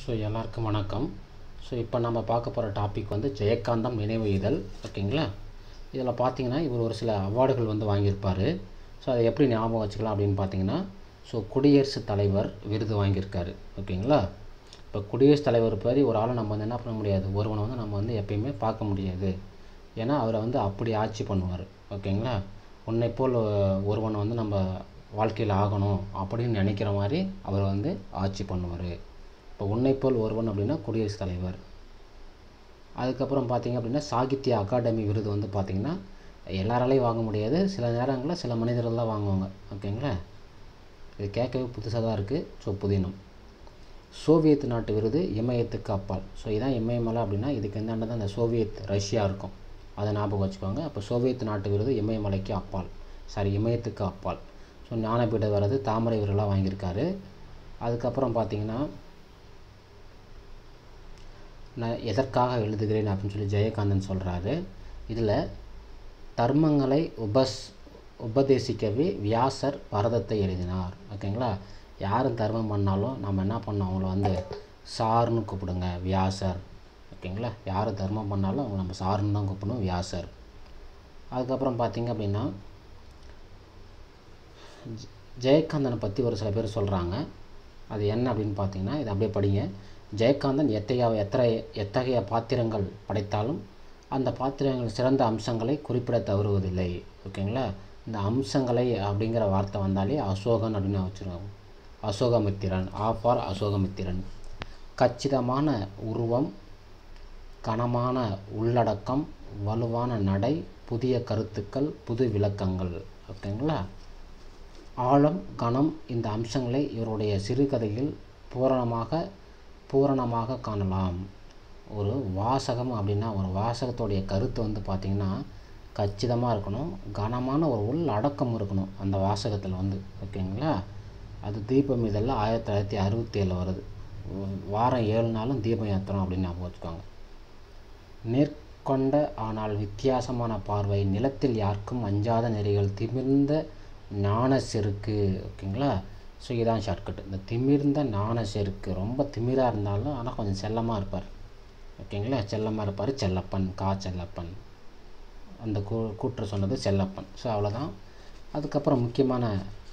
so எல்லாருக்கும் வணக்கம் so இப்போ நம்ம பார்க்க போகிற டாபிக் வந்து ஜெயகாந்தம் நினைவு இதழ் ஓகேங்களா இதில் பார்த்தீங்கன்னா இவர் ஒரு சில அவார்டுகள் வந்து வாங்கியிருப்பார் ஸோ அதை எப்படி ஞாபகம் வச்சுக்கலாம் அப்படின்னு பார்த்தீங்கன்னா ஸோ குடியரசுத் தலைவர் விருது வாங்கியிருக்காரு ஓகேங்களா இப்போ குடியரசுத் தலைவர் மாதிரி ஒரு ஆளை நம்ம வந்து என்ன பண்ண முடியாது ஒருவனை வந்து நம்ம வந்து எப்பயுமே பார்க்க முடியாது ஏன்னா அவரை வந்து அப்படி ஆட்சி பண்ணுவார் ஓகேங்களா உன்னை போல் ஒருவனை வந்து நம்ம வாழ்க்கையில் ஆகணும் அப்படின்னு நினைக்கிற மாதிரி அவர் வந்து ஆட்சி பண்ணுவார் இப்போ உன்னை போல் ஒருவன் அப்படின்னா குடியரசுத் தலைவர் அதுக்கப்புறம் பார்த்தீங்க அப்படின்னா சாகித்ய அகாடமி விருது வந்து பார்த்திங்கன்னா எல்லாராலையும் வாங்க முடியாது சில நேரங்களில் சில மனிதர்கள் தான் வாங்குவாங்க ஓகேங்களா இது கேட்கவே புதுசாக தான் இருக்குது ஸோ புதினம் சோவியத் நாட்டு விருது இமயத்துக்கு அப்பால் ஸோ இதான் இமயமலை அப்படின்னா இதுக்கு எந்தாண்ட தான் இந்த சோவியத் ரஷ்யா இருக்கும் அதை ஞாபகம் வச்சுக்கோங்க அப்போ சோவியத் நாட்டு விருது இமயமலைக்கு அப்பால் சாரி இமயத்துக்கு அப்பால் ஸோ ஞானபீட விருது தாமரை விருதுலாம் வாங்கியிருக்காரு அதுக்கப்புறம் பார்த்தீங்கன்னா நான் எதற்காக எழுதுகிறேன் அப்படின்னு சொல்லி ஜெயகாந்தன் சொல்கிறாரு இதில் தர்மங்களை உபஸ் உபதேசிக்கவே வியாசர் பரதத்தை எழுதினார் ஓகேங்களா யாரும் தர்மம் பண்ணாலும் நம்ம என்ன பண்ணோம் அவங்கள வந்து சார்னு கூப்பிடுங்க வியாசர் ஓகேங்களா யார் தர்மம் பண்ணாலும் அவங்க நம்ம சார்னு தான் கூப்பிடணும் வியாசர் அதுக்கப்புறம் பார்த்திங்க அப்படின்னா ஜெயகாந்தனை பற்றி ஒரு சில பேர் சொல்கிறாங்க அது என்ன அப்படின்னு பார்த்தீங்கன்னா இது அப்படியே படிங்க ஜெயகாந்தன் எத்தகைய எத்தகைய எத்தகைய பாத்திரங்கள் படைத்தாலும் அந்த பாத்திரங்கள் சிறந்த அம்சங்களை குறிப்பிட தவறுவதில்லை ஓகேங்களா இந்த அம்சங்களை அப்படிங்கிற வார்த்தை வந்தாலே அசோகன் அப்படின்னு வச்சுருவாங்க அசோகமித்திரன் ஆ ஃபார் அசோகமித்திரன் கச்சிதமான உருவம் கனமான உள்ளடக்கம் வலுவான நடை புதிய கருத்துக்கள் புது விளக்கங்கள் ஓகேங்களா ஆழம் கணம் இந்த அம்சங்களை இவருடைய சிறுகதையில் பூரணமாக பூரணமாக காணலாம் ஒரு வாசகம் அப்படின்னா ஒரு வாசகத்துடைய கருத்து வந்து பார்த்திங்கன்னா கச்சிதமாக இருக்கணும் கனமான ஒரு உள் அடக்கம் இருக்கணும் அந்த வாசகத்தில் வந்து ஓகேங்களா அது தீபம் இதெல்லாம் ஆயிரத்தி தொள்ளாயிரத்தி அறுபத்தி ஏழில் வருது வாரம் ஏழு நாளும் தீபம் ஏற்றுறோம் அப்படின்னு ஞாபகம் வச்சுக்கோங்க நேர்கொண்ட ஆனால் வித்தியாசமான பார்வை நிலத்தில் யாருக்கும் அஞ்சாத நெறிகள் திமிர்ந்த ஞான செருக்கு ஓகேங்களா ஸோ இதான் ஷார்ட்கட் இந்த திமிர்ந்த ஞான செருக்கு ரொம்ப திமிராக இருந்தாலும் ஆனால் கொஞ்சம் செல்லமாக இருப்பார் ஓகேங்களா செல்லமாக இருப்பார் செல்லப்பன் கா செல்லப்பன் அந்த கூ கூற்று சொன்னது செல்லப்பன் ஸோ அவ்வளோதான் அதுக்கப்புறம் முக்கியமான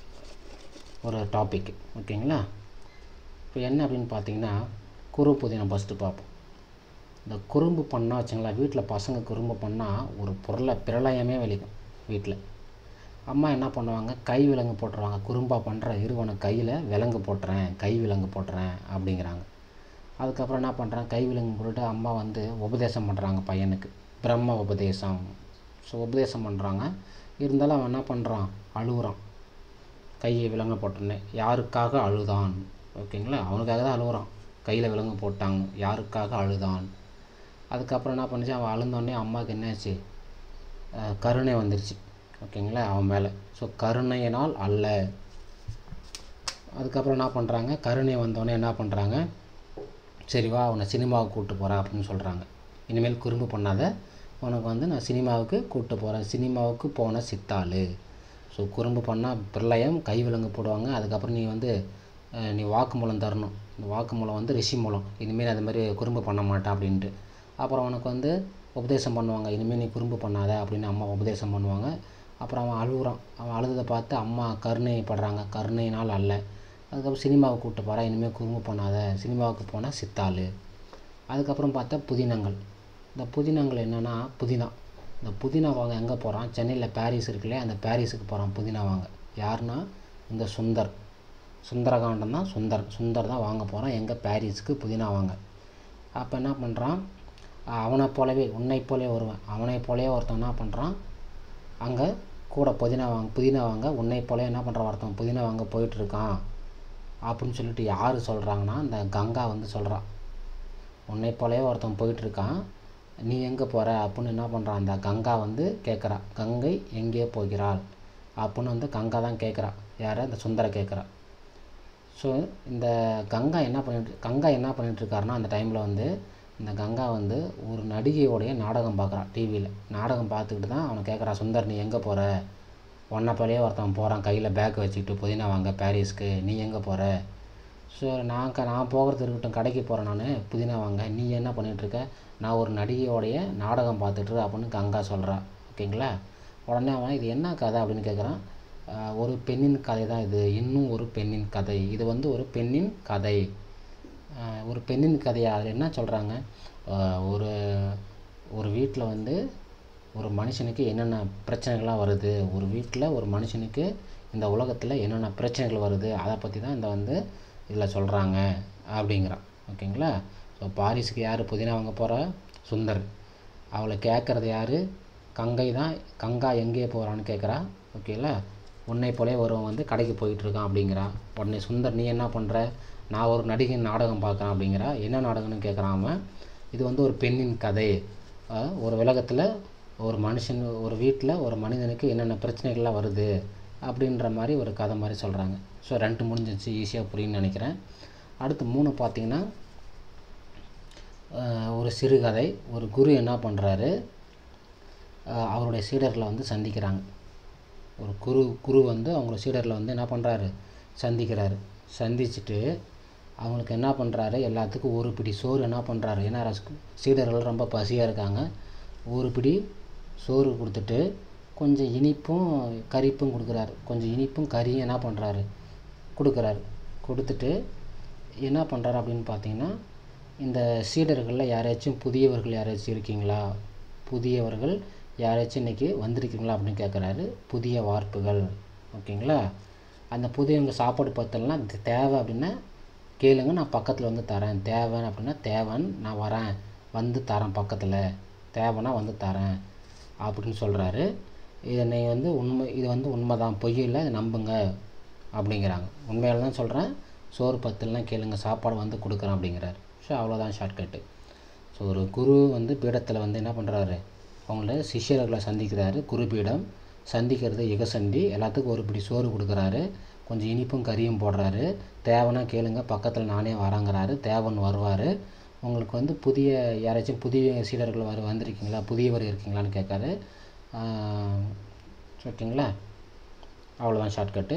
ஒரு டாபிக் ஓகேங்களா இப்போ என்ன அப்படின்னு பார்த்தீங்கன்னா குறு புதினம் ஃபஸ்ட்டு பார்ப்போம் இந்த குறும்பு பண்ணால் வச்சுங்களேன் வீட்டில் பசங்க குறும்பு பண்ணால் ஒரு பொருளை பிரளயமே வெளிக்கும் வீட்டில் அம்மா என்ன பண்ணுவாங்க கை விலங்கு போட்டுருவாங்க குறும்பாக பண்ணுற இருவனை கையில் விலங்கு போட்டுறேன் கை விலங்கு போட்டுறேன் அப்படிங்கிறாங்க அதுக்கப்புறம் என்ன பண்ணுறாங்க கை விலங்கு போட்டுட்டு அம்மா வந்து உபதேசம் பண்ணுறாங்க பையனுக்கு பிரம்ம உபதேசம் ஸோ உபதேசம் பண்ணுறாங்க இருந்தாலும் அவன் என்ன பண்ணுறான் அழுகுறான் கையை விலங்கு போட்டோன்னே யாருக்காக அழுதான் ஓகேங்களா அவனுக்காக தான் அழுகுறான் கையில் விலங்கு போட்டாங்க யாருக்காக அழுதான் அதுக்கப்புறம் என்ன பண்ணுச்சு அவன் அழுந்தோடனே அம்மாவுக்கு என்னாச்சு கருணை வந்துருச்சு ஓகேங்களா அவன் மேலே ஸோ கருணையினால் அல்ல அதுக்கப்புறம் என்ன பண்ணுறாங்க கருணை வந்தோடனே என்ன பண்ணுறாங்க சரி வா அவனை சினிமாவுக்கு கூப்பிட்டு போகிறேன் அப்படின்னு சொல்கிறாங்க இனிமேல் குறும்பு பண்ணாத உனக்கு வந்து நான் சினிமாவுக்கு கூப்பிட்டு போகிறேன் சினிமாவுக்கு போன சித்தாள் ஸோ குறும்பு பண்ணால் பிரளயம் கை விலங்கு போடுவாங்க அதுக்கப்புறம் நீ வந்து நீ வாக்குமூலம் தரணும் இந்த வாக்குமூலம் வந்து ரிஷி மூலம் இனிமேல் அது மாதிரி குறும்பு பண்ண மாட்டான் அப்படின்ட்டு அப்புறம் அவனுக்கு வந்து உபதேசம் பண்ணுவாங்க இனிமேல் நீ குறும்பு பண்ணாத அப்படின்னு அம்மா உபதேசம் பண்ணுவாங்க அப்புறம் அவன் அழுகுறான் அவன் அழுததை பார்த்து அம்மா கருணைப்படுறாங்க கருணையினால் அல்ல அதுக்கப்புறம் சினிமாவுக்கு கூப்பிட்டு போகிறா இனிமேல் குறும்பு பண்ணாத சினிமாவுக்கு போனால் சித்தாள் அதுக்கப்புறம் பார்த்தா புதினங்கள் இந்த புதினங்கள் என்னென்னா புதினா இந்த புதினா வாங்க எங்கே போகிறான் சென்னையில் பாரிஸ் இருக்குல்லையே அந்த பாரிஸுக்கு போகிறான் புதினா வாங்க யாருன்னா இந்த சுந்தர் சுந்தரகாண்டம் தான் சுந்தர் சுந்தர் தான் வாங்க போகிறான் எங்கே பாரிஸுக்கு புதினா வாங்க அப்போ என்ன பண்ணுறான் அவனை போலவே உன்னை போலே வருவேன் அவனை போலே ஒருத்தன் என்ன பண்ணுறான் அங்கே கூட புதினா வாங்க புதினா வாங்க உன்னை போல என்ன பண்ணுறான் ஒருத்தன் புதினா வாங்க போயிட்டுருக்கான் அப்படின்னு சொல்லிட்டு யார் சொல்கிறாங்கன்னா இந்த கங்கா வந்து சொல்கிறான் உன்னை போலவே ஒருத்தன் போயிட்டுருக்கான் நீ எங்கே போகிற அப்படின்னு என்ன பண்ணுறான் அந்த கங்கா வந்து கேட்குறா கங்கை எங்கே போகிறாள் அப்படின்னு வந்து கங்கா தான் கேட்குறா யாரை இந்த சுந்தரை கேட்குறா ஸோ இந்த கங்கா என்ன பண்ணிட்டு கங்கா என்ன பண்ணிகிட்ருக்காருன்னா அந்த டைமில் வந்து இந்த கங்கா வந்து ஒரு நடிகையோடைய நாடகம் பார்க்குறான் டிவியில் நாடகம் பார்த்துக்கிட்டு தான் அவனை கேட்குறா சுந்தர் நீ எங்கே போகிற உன்னை போலயே ஒருத்தன் போகிறான் கையில் பேக் வச்சுக்கிட்டு புதினா வாங்க பாரிஸ்க்கு நீ எங்கே போகிற ஸோ நான் க நான் போகிறது இருக்கட்டும் கடைக்கு போகிறேன் நான் புதினா வாங்க நீ என்ன பண்ணிகிட்ருக்க நான் ஒரு நடிகையோடைய நாடகம் பார்த்துட்டு அப்படின்னு கங்கா சொல்கிறா ஓகேங்களா உடனே அவன் இது என்ன கதை அப்படின்னு கேட்குறான் "ஆஹ், ஒரு பெண்ணின் கதை தான் இது இன்னும் ஒரு பெண்ணின் கதை இது வந்து ஒரு பெண்ணின் கதை ஆஹ், ஒரு பெண்ணின் கதையா அதில் என்ன சொல்கிறாங்க ஒரு ஒரு வீட்டில் வந்து ஒரு மனுஷனுக்கு என்னென்ன பிரச்சனைகள்லாம் வருது ஒரு வீட்டில் ஒரு மனுஷனுக்கு இந்த உலகத்தில் என்னென்ன பிரச்சனைகள் வருது அதை பற்றி தான் இந்த வந்து இதில் சொல்கிறாங்க அப்படிங்கிறான் ஓகேங்களா ஸோ பாரிஸுக்கு யார் புதினா வாங்க போகிறா சுந்தர் அவளை கேட்குறது யார் கங்கை தான் கங்கா எங்கே போகிறான்னு கேட்குறா ஓகேங்களா உன்னை போலே ஒருவன் வந்து கடைக்கு போயிட்டு இருக்கான் அப்படிங்கிறா உடனே சுந்தர் நீ என்ன பண்ணுற நான் ஒரு நடிகை நாடகம் பார்க்குறேன் அப்படிங்கிறா என்ன நாடகம்னு கேட்குறான் அவன் இது வந்து ஒரு பெண்ணின் கதை அஹ் ஒரு உலகத்தில் ஒரு மனுஷன் ஒரு வீட்டில் ஒரு மனிதனுக்கு என்னென்ன பிரச்சனைகள்லாம் வருது அப்படின்ற மாதிரி ஒரு கதை மாதிரி சொல்கிறாங்க ஸோ ரெண்டு முடிஞ்சிச்சு ஈஸியாக புரியும்னு நினைக்கிறேன் அடுத்து மூணு பார்த்தீங்கன்னா அஹ் ஒரு சிறுகதை ஒரு குரு என்ன பண்ணுறாரு அவருடைய சீடர்களை வந்து சந்திக்கிறாங்க ஒரு குரு குரு வந்து அவங்களோட சீடர்களை வந்து என்ன பண்ணுறாரு சந்திக்கிறாரு சந்திச்சுட்டு அவங்களுக்கு என்ன பண்ணுறாரு எல்லாத்துக்கும் ஒரு பிடி சோறு என்ன பண்ணுறாரு ஏன்னா ரஸ்- சீடர்கள் ரொம்ப பசியாக இருக்காங்க ஒரு பிடி சோறு கொடுத்துட்டு கொஞ்சம் இனிப்பும் கரிப்பும் கொடுக்குறாரு கொஞ்சம் இனிப்பும் கறியும் என்ன பண்ணுறாரு கொடுக்குறாரு கொடுத்துட்டு என்ன பண்ணுறாரு அப்படின்னு பார்த்தீங்கன்னா இந்த சீடர்களில் யாராச்சும் புதியவர்கள் யாராச்சும் இருக்கீங்களா புதியவர்கள் யாராச்சும் இன்றைக்கி வந்திருக்கீங்களா அப்படின்னு கேட்குறாரு புதிய வார்ப்புகள் ஓகேங்களா அந்த புதியவங்க சாப்பாடு பத்தலைன்னா இது தேவை அப்படின்னா கேளுங்க நான் பக்கத்தில் வந்து தரேன் தேவை அப்படின்னா தேவன் நான் வரேன் வந்து தரேன் பக்கத்தில் தேவைன்னா வந்து தரேன் அப்படின்னு சொல்கிறாரு இதை நீ வந்து உண்மை இது வந்து உண்மை தான் பொய் இல்லை இதை நம்புங்க அப்படிங்கிறாங்க உண்மையால தான் சொல்கிறேன் சோறு பத்தலாம் கேளுங்க சாப்பாடு வந்து கொடுக்குறேன் அப்படிங்கிறாரு ஸோ அவ்வளோதான் ஷார்ட்கட்டு ஸோ ஒரு குரு வந்து பீடத்தில் வந்து என்ன பண்ணுறாரு அவங்கள சிஷ்யர்களை சந்திக்கிறாரு குரு பீடம் சந்திக்கிறது யுகசந்தி எல்லாத்துக்கும் ஒரு பிடி சோறு கொடுக்குறாரு கொஞ்சம் இனிப்பும் கறியும் போடுறாரு தேவைன்னா கேளுங்க பக்கத்தில் நானே வரேங்கிறாரு தேவன் வருவார் உங்களுக்கு வந்து புதிய யாராச்சும் புதிய சீடர்கள் வர வந்திருக்கீங்களா புதியவர் இருக்கீங்களான்னு கேட்காரு ஆஹ் ஓகேங்களா அவ்வளோதான் ஷார்ட்கட்டு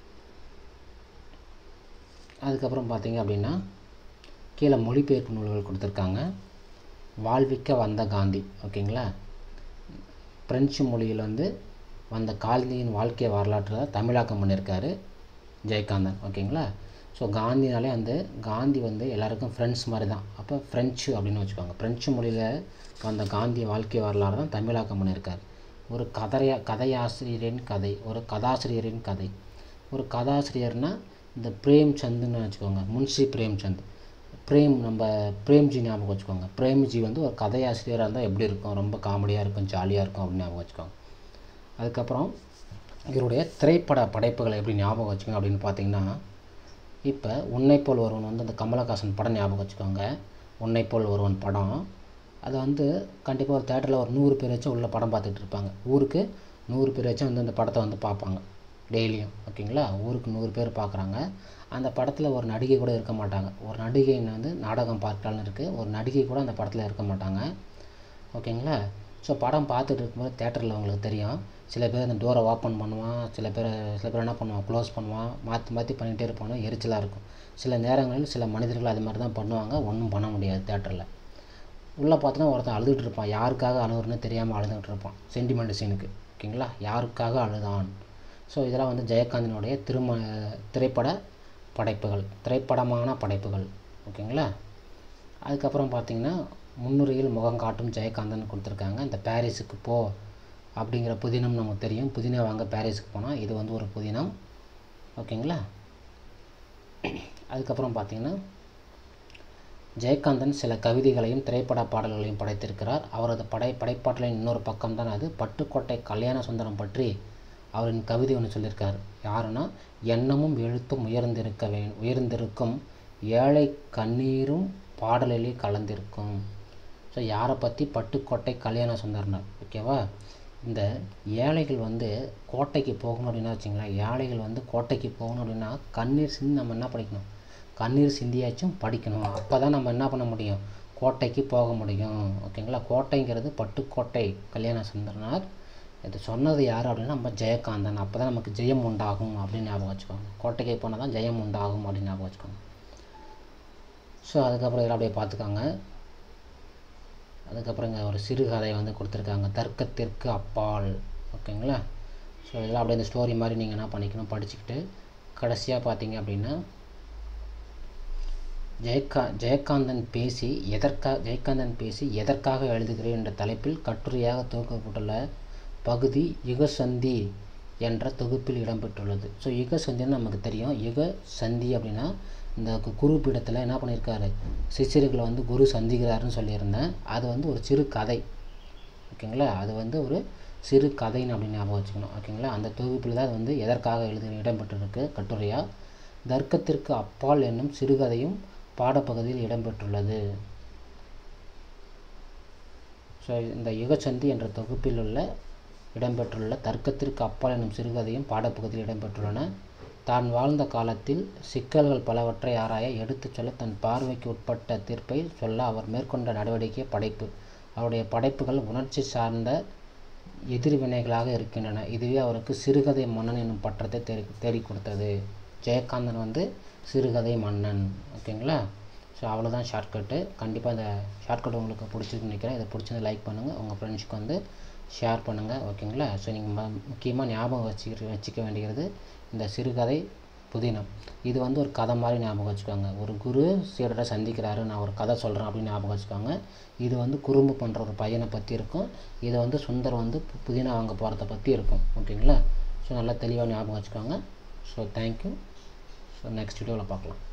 அதுக்கப்புறம் பார்த்தீங்க அப்படின்னா கீழே மொழிபெயர்ப்பு நூல்கள் கொடுத்துருக்காங்க வாழ்விக்க வந்த காந்தி ஓகேங்களா பிரெஞ்சு மொழியில் வந்து வந்த காந்தியின் வாழ்க்கை வரலாற்றை தமிழாக்கம் பண்ணியிருக்காரு ஜெயகாந்தன் ஓகேங்களா ஸோ காந்தினாலே வந்து காந்தி வந்து எல்லாருக்கும் ஃப்ரெண்ட்ஸ் மாதிரி தான் அப்போ ஃப்ரெஞ்சு அப்படின்னு வச்சுக்கோங்க ஃப்ரெஞ்சு மொழியில் வந்த காந்தி வாழ்க்கை வரலாறு தான் தமிழாக்கம் பண்ணியிருக்காரு ஒரு கதையா கதையாசிரியரின் கதை ஒரு கதாசிரியரின் கதை ஒரு கதாசிரியர்னா இந்த பிரேம்சந்துன்னு வச்சுக்கோங்க முன்ஷி பிரேம்சந்த் பிரேம் நம்ம பிரேம்ஜி ஞாபகம் வச்சுக்கோங்க பிரேம்ஜி வந்து ஒரு கதையாசிரியராக இருந்தால் எப்படி இருக்கும் ரொம்ப காமெடியாக இருக்கும் ஜாலியாக இருக்கும் அப்படின்னு ஞாபகம் வச்சுக்கோங்க அதுக்கப்புறம் இவருடைய திரைப்பட படைப்புகளை எப்படி ஞாபகம் வச்சுக்கோங்க அப்படின்னு பார்த்தீங்கன்னா இப்போ உன்னை போல் ஒருவன் வந்து அந்த கமலஹாசன் படம் ஞாபகம் வச்சுக்கோங்க உன்னை போல் ஒருவன் படம் அது வந்து கண்டிப்பாக ஒரு தேட்டரில் ஒரு நூறு பேர் வச்சும் உள்ள படம் பார்த்துட்டு இருப்பாங்க ஊருக்கு நூறு பேர் வச்சும் வந்து அந்த படத்தை வந்து பார்ப்பாங்க டெய்லியும் ஓகேங்களா ஊருக்கு நூறு பேர் பார்க்குறாங்க அந்த படத்தில் ஒரு நடிகை கூட இருக்க மாட்டாங்க ஒரு நடிகை வந்து நாடகம் பார்க்கலான்னு இருக்குது ஒரு நடிகை கூட அந்த படத்தில் இருக்க மாட்டாங்க ஓகேங்களா ஸோ படம் பார்த்துட்டு இருக்கும்போது தேட்டரில் உங்களுக்கு தெரியும் சில பேர் அந்த டோரை ஓப்பன் பண்ணுவான் சில பேர் சில பேர் என்ன பண்ணுவான் க்ளோஸ் பண்ணுவான் மாற்றி மாற்றி பண்ணிகிட்டே இருப்பானோ எரிச்சலாக இருக்கும் சில நேரங்களில் சில மனிதர்கள் அது மாதிரி தான் பண்ணுவாங்க ஒன்றும் பண்ண முடியாது தேட்டரில் உள்ளே பார்த்தோன்னா ஒருத்தன் அழுதுட்டு இருப்பான் யாருக்காக அழுகுறன்னு தெரியாமல் அழுதுகிட்டு இருப்பான் சென்டிமெண்ட் சீனுக்கு ஓகேங்களா யாருக்காக அழுதான் ஸோ இதெல்லாம் வந்து ஜெயகாந்தனுடைய திரும திரைப்பட படைப்புகள் திரைப்படமான படைப்புகள் ஓகேங்களா அதுக்கப்புறம் பார்த்தீங்கன்னா முன்னுரையில் முகம் காட்டும் ஜெயகாந்தன் கொடுத்துருக்காங்க இந்த பாரிஸுக்கு போ அப்படிங்கிற புதினம் நமக்கு தெரியும் புதினா வாங்க பாரிஸுக்கு போனால் இது வந்து ஒரு புதினம் ஓகேங்களா அதுக்கப்புறம் பார்த்தீங்கன்னா ஜெயகாந்தன் சில கவிதைகளையும் திரைப்பட பாடல்களையும் படைத்திருக்கிறார் அவரது படை படைப்பாற்றலின் இன்னொரு பக்கம்தான் அது பட்டுக்கோட்டை கல்யாண சுந்தரம் பற்றி அவரின் கவிதை ஒன்று சொல்லியிருக்கார் யாருன்னா எண்ணமும் எழுத்தும் உயர்ந்திருக்க வே உயர்ந்திருக்கும் ஏழை கண்ணீரும் பாடலிலே கலந்திருக்கும் ஸோ யாரை பற்றி பட்டுக்கோட்டை கல்யாண சுந்தரனார் ஓகேவா இந்த ஏழைகள் வந்து கோட்டைக்கு போகணும் அப்படின்னா வச்சுங்களேன் ஏழைகள் வந்து கோட்டைக்கு போகணும் அப்படின்னா கண்ணீர் சிந்தி நம்ம என்ன படிக்கணும் கண்ணீர் சிந்தியாச்சும் படிக்கணும் அப்போ தான் நம்ம என்ன பண்ண முடியும் கோட்டைக்கு போக முடியும் ஓகேங்களா கோட்டைங்கிறது பட்டுக்கோட்டை கல்யாண சுந்தரனார் இது சொன்னது யார் அப்படின்னா நம்ம ஜெயகாந்தன் அப்போ தான் நமக்கு ஜெயம் உண்டாகும் அப்படின்னு ஞாபகம் வச்சுக்கோங்க கோட்டைக்கு போனால் தான் ஜெயம் உண்டாகும் அப்படின்னு ஞாபகம் வச்சுக்கோங்க ஸோ அதுக்கப்புறம் இதெல்லாம் அப்படியே பார்த்துக்காங்க அதுக்கப்புறம் இங்கே ஒரு சிறுகதை வந்து கொடுத்துருக்காங்க தர்க்கத்திற்கு அப்பால் ஓகேங்களா ஸோ இதெல்லாம் அப்படியே இந்த ஸ்டோரி மாதிரி நீங்கள் என்ன பண்ணிக்கணும் படிச்சுக்கிட்டு கடைசியாக பார்த்தீங்க அப்படின்னா ஜெயகா ஜெயகாந்தன் பேசி எதற்காக ஜெயகாந்தன் பேசி எதற்காக எழுதுகிறேன் என்ற தலைப்பில் கட்டுரையாக துவக்கப்பட்டுள்ள பகுதி யுகசந்தி என்ற தொகுப்பில் இடம்பெற்றுள்ளது ஸோ யுகசந்தின்னு நமக்கு தெரியும் யுக சந்தி அப்படின்னா இந்த கு- குரு பீடத்தில் என்ன பண்ணியிருக்காரு சிஷ்யர்களை வந்து குரு சந்திக்கிறாருன்னு சொல்லியிருந்தேன் அது வந்து ஒரு சிறு கதை ஓகேங்களா அது வந்து ஒரு சிறு கதைன்னு அப்படின்னு ஞாபகம் வச்சுக்கணும் ஓகேங்களா அந்த தொகுப்பில் தான் அது வந்து எதற்காக எழுதி இடம்பெற்றிருக்கு கட்டுரையாக தர்க்கத்திற்கு அப்பால் என்னும் சிறுகதையும் பாடப்பகுதியில் இடம்பெற்றுள்ளது ஸோ இந்த யுகச்சந்தி என்ற தொகுப்பில் உள்ள இடம்பெற்றுள்ள தர்க்கத்திற்கு அப்பால் என்னும் சிறுகதையும் பாடப்பகுதியில் இடம்பெற்றுள்ளன தான் வாழ்ந்த காலத்தில் சிக்கல்கள் பலவற்றை ஆராய எடுத்துச் சொல்ல தன் பார்வைக்கு உட்பட்ட தீர்ப்பை சொல்ல அவர் மேற்கொண்ட நடவடிக்கை படைப்பு அவருடைய படைப்புகள் உணர்ச்சி சார்ந்த எதிர்வினைகளாக இருக்கின்றன இதுவே அவருக்கு சிறுகதை மன்னன் என்னும் பட்டத்தை தேடி தேடி கொடுத்தது ஜெயகாந்தன் வந்து சிறுகதை மன்னன் ஓகேங்களா ஸோ அவ்வளோதான் ஷார்ட்கட்டு கண்டிப்பாக இந்த ஷார்ட்கட் உங்களுக்கு பிடிச்சிருக்குன்னு நினைக்கிறேன் இதை பிடிச்சிருந்து லைக் பண்ணுங்கள் உங்கள் ஃப்ரெண்ட்ஸ்க்கு வந்து ஷேர் பண்ணுங்கள் ஓகேங்களா ஸோ நீங்கள் முக்கியமாக ஞாபகம் வச்சுக்கிற வச்சுக்க வேண்டியது இந்த சிறுகதை புதினம் இது வந்து ஒரு கதை மாதிரி ஞாபகம் வச்சுக்கோங்க ஒரு குரு சீடரை சந்திக்கிறாரு நான் ஒரு கதை சொல்கிறேன் அப்படின்னு ஞாபகம் வச்சுக்கோங்க இது வந்து குறும்பு பண்ணுற ஒரு பையனை பற்றி இருக்கும் இது வந்து சுந்தர் வந்து பு- புதினா வாங்க போகிறத பற்றி இருக்கும் ஓகேங்களா ஸோ நல்லா தெளிவாக ஞாபகம் வச்சுக்கோங்க ஸோ தேங்க்யூ ஸோ நெக்ஸ்ட் வீடியோவில் பார்க்கலாம்